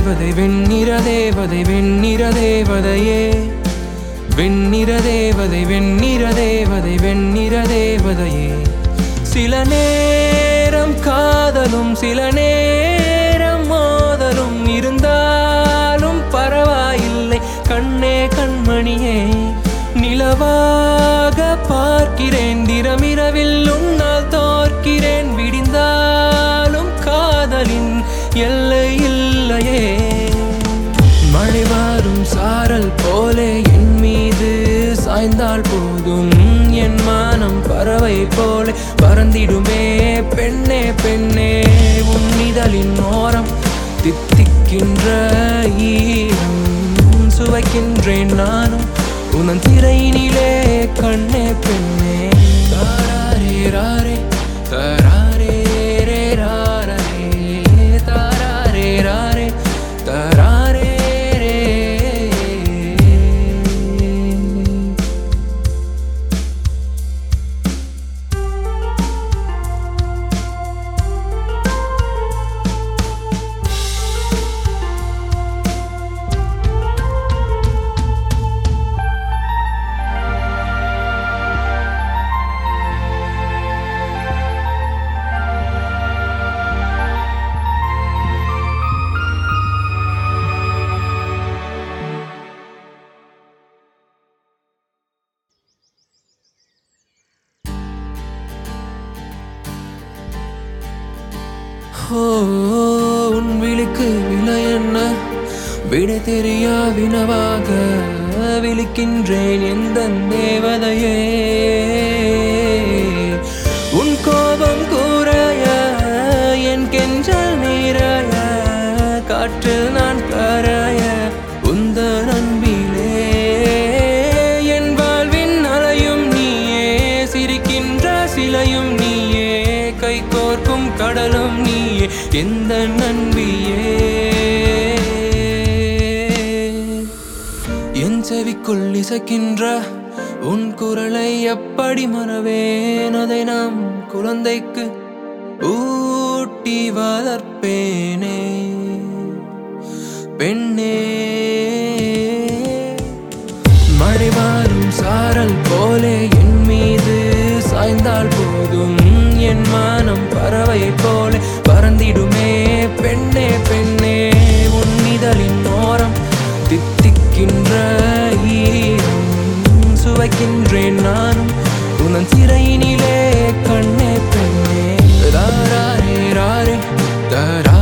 தேவதை வெண்ணிற தேவதை வெண்ணிற தேவதையே வெண்ணிற தேவதை வெண்ணிற தேவதை வெண்ணிற தேவதையே சில நேரம் காதலும் சில நேரம் மோதலும் இருந்தாலும் பரவாயில்லை கண்ணே கண்மணியே நிலவாக பார்க்கிறேன் தினமிரவில் உன்னால் தோற்கிறேன் விடிந்தாலும் காதலின் எல்லை இல்லையே மழை வரும் சாரல் போலே என் மீது சாய்ந்தால் போதும் என் மானம் பறவை போல பறந்திடுமே பெண்ணே பெண்ணே உன் இதழின் ஓரம் தித்திக்கின்ற ஈரம் சுவைக்கின்றேன் நானும் உனன் திரையினிலே கண்ணே பெண்ணே தாராரே ராரே தாராரே ரே ராரே தாராரே ராரே தாராரே ரே ஓ உன் விழிக்கு விலை என்ன விடை தெரியா வினவாக விழிக்கின்றேன் எந்த தேவதையே உன் கோபம் கூறைய என் கெஞ்சல் நீரைய காற்றில் நான் கரைய உந்த நண்பிலே என் வாழ்வின் அலையும் நீயே சிரிக்கின்ற சிலையும் நீயே கை கோர்க்கும் கடலும் நீயே எந்த நண்பியே என் செவிக்குள் இசைக்கின்ற உன் குரலை எப்படி மறவேன் அதை நாம் குழந்தைக்கு ஊட்டி வளர்ப்பேனே பெண்ணே மழை மாறும் சாரல் போலே என் மீது சாய்ந்தால் போதும் என் மானம் பறவை போல பறந்திடுமே பெண்ணே பெண்ணே உன் இதழின் ஓரம் தித்திக்கின்ற ஈரம் சுவைக்கின்றேன் நானும் உனன் சிறையினிலே கண்ணே பெண்ணே தாராரே ராரே தாரா